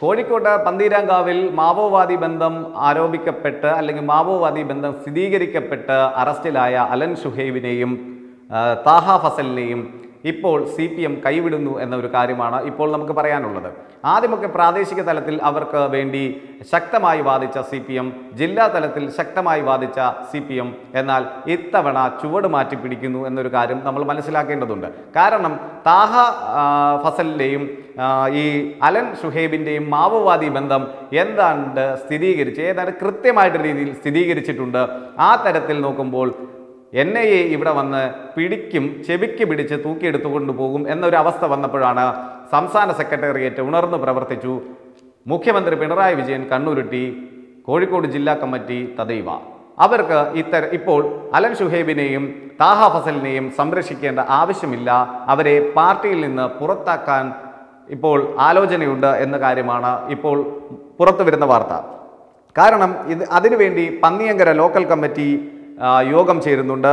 കോഴിക്കോട് പന്തീരാങ്കാവിൽ മാവോവാദി ബന്ധം ആരോപിക്കപ്പെട്ട് അല്ലെങ്കിൽ മാവോവാദി ബന്ധം സ്ഥിരീകരിക്കപ്പെട്ട് അറസ്റ്റിലായ അലൻ ഷുഹൈബിനെയും ആ, താഹ ഫസലിനെയും ഇപ്പോൾ സി പി എം കൈവിടുന്നു എന്ന ഒരു കാര്യമാണ് ഇപ്പോൾ നമുക്ക് പറയാനുള്ളത് ആദ്യമൊക്കെ പ്രാദേശിക തലത്തിൽ അവർക്ക് വേണ്ടി ശക്തമായി വാദിച്ച സി പി എം ജില്ലാ തലത്തിൽ ശക്തമായി വാദിച്ച സി പി എം എന്നാൽ ഇത്തവണ ചുവട് മാറ്റി പിടിക്കുന്നു എന്നൊരു കാര്യം നമ്മൾ മനസ്സിലാക്കേണ്ടതുണ്ട് കാരണം താഹ ആ, ഫസലിൻ്റെയും ആ, ഈ അലൻ ഷുഹൈബിൻ്റെയും മാവോവാദി ബന്ധം എന്താണ്ട് സ്ഥിരീകരിച്ച് ഏതാണ്ട് കൃത്യമായിട്ട് രീതിയിൽ സ്ഥിരീകരിച്ചിട്ടുണ്ട് ആ തരത്തിൽ നോക്കുമ്പോൾ എൻ ഐ എ ഇവിടെ വന്ന് പിടിക്കും ചെവിക്ക് പിടിച്ച് തൂക്കിയെടുത്തുകൊണ്ട് പോകും എന്നൊരു അവസ്ഥ വന്നപ്പോഴാണ് സംസ്ഥാന സെക്രട്ടേറിയറ്റ് ഉണർന്നു പ്രവർത്തിച്ചു മുഖ്യമന്ത്രി പിണറായി വിജയൻ കണ്ണുരുട്ടി കോഴിക്കോട് ജില്ലാ കമ്മിറ്റി തദൈവ അവർക്ക് ഇത്തര ഇപ്പോൾ അലൻ ഷുഹൈബിനെയും താഹ ഫസലിനെയും സംരക്ഷിക്കേണ്ട ആവശ്യമില്ല അവരെ പാർട്ടിയിൽ നിന്ന് പുറത്താക്കാൻ ഇപ്പോൾ ആലോചനയുണ്ട് എന്ന കാര്യമാണ് ഇപ്പോൾ പുറത്തു വരുന്ന വാർത്ത കാരണം ഇത് അതിനുവേണ്ടി പന്നിയങ്കര ലോക്കൽ കമ്മിറ്റി ആ, യോഗം ചേരുന്നുണ്ട്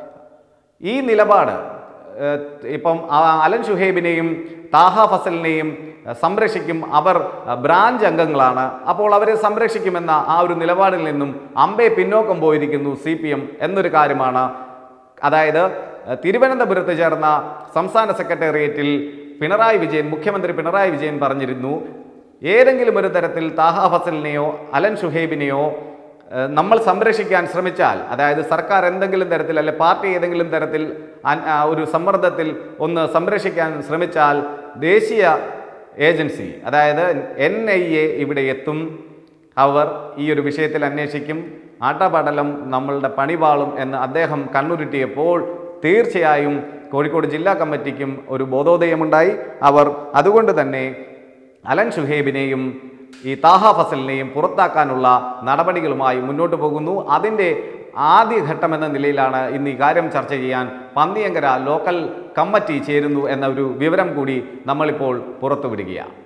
ഈ നിലപാട് ഏഹ്, ഇപ്പം ആ അലൻ ഷുഹൈബിനെയും താഹ ഫസലിനെയും ഏഹ്, സംരക്ഷിക്കും അവർ ഏഹ്, ബ്രാഞ്ച് അംഗങ്ങളാണ് അപ്പോൾ അവരെ സംരക്ഷിക്കുമെന്ന ആ ഒരു നിലപാടിൽ നിന്നും അമ്പെ പിന്നോക്കം പോയിരിക്കുന്നു സി പി എം എന്നൊരു കാര്യമാണ് അതായത് ഏഹ്, തിരുവനന്തപുരത്ത് ചേർന്ന സംസ്ഥാന സെക്രട്ടേറിയറ്റിൽ പിണറായി വിജയൻ മുഖ്യമന്ത്രി പിണറായി വിജയൻ പറഞ്ഞിരുന്നു ഏതെങ്കിലും ഒരു തരത്തിൽ താഹ ഫസലിനെയോ അലൻ ഷുഹൈബിനെയോ ഏഹ് നമ്മൾ സംരക്ഷിക്കാൻ ശ്രമിച്ചാൽ അതായത് സർക്കാർ എന്തെങ്കിലും തരത്തിൽ അല്ലെ പാർട്ടി ഏതെങ്കിലും തരത്തിൽ അൻ- ആ, ഒരു സമ്മർദ്ദത്തിൽ ഒന്ന് സംരക്ഷിക്കാൻ ശ്രമിച്ചാൽ ദേശീയ ഏജൻസി അതായത് എൻ ഐ എ ഇവിടെ എത്തും അവർ ഈ ഒരു വിഷയത്തിൽ അന്വേഷിക്കും ആട്ടപാടലം നമ്മളുടെ പണിപാളും എന്ന് അദ്ദേഹം കണ്ണുരുട്ടിയപ്പോൾ തീർച്ചയായും കോഴിക്കോട് ജില്ലാ കമ്മിറ്റിക്കും ഒരു ബോധോദയമുണ്ടായി അവർ അതുകൊണ്ട് തന്നെ അലൻ ഷുഹൈബിനെയും ഈ താഹ ഫസലിനെയും പുറത്താക്കാനുള്ള നടപടികളുമായി മുന്നോട്ട് പോകുന്നു അതിൻ്റെ ആദ്യഘട്ടം എന്ന നിലയിലാണ് ഇന്ന് ഈ കാര്യം ചർച്ച ചെയ്യാൻ പന്നിയങ്കര ലോക്കൽ കമ്മിറ്റി ചേരുന്നു എന്ന ഒരു വിവരം കൂടി നമ്മളിപ്പോൾ പുറത്തുവിടുകയാണ്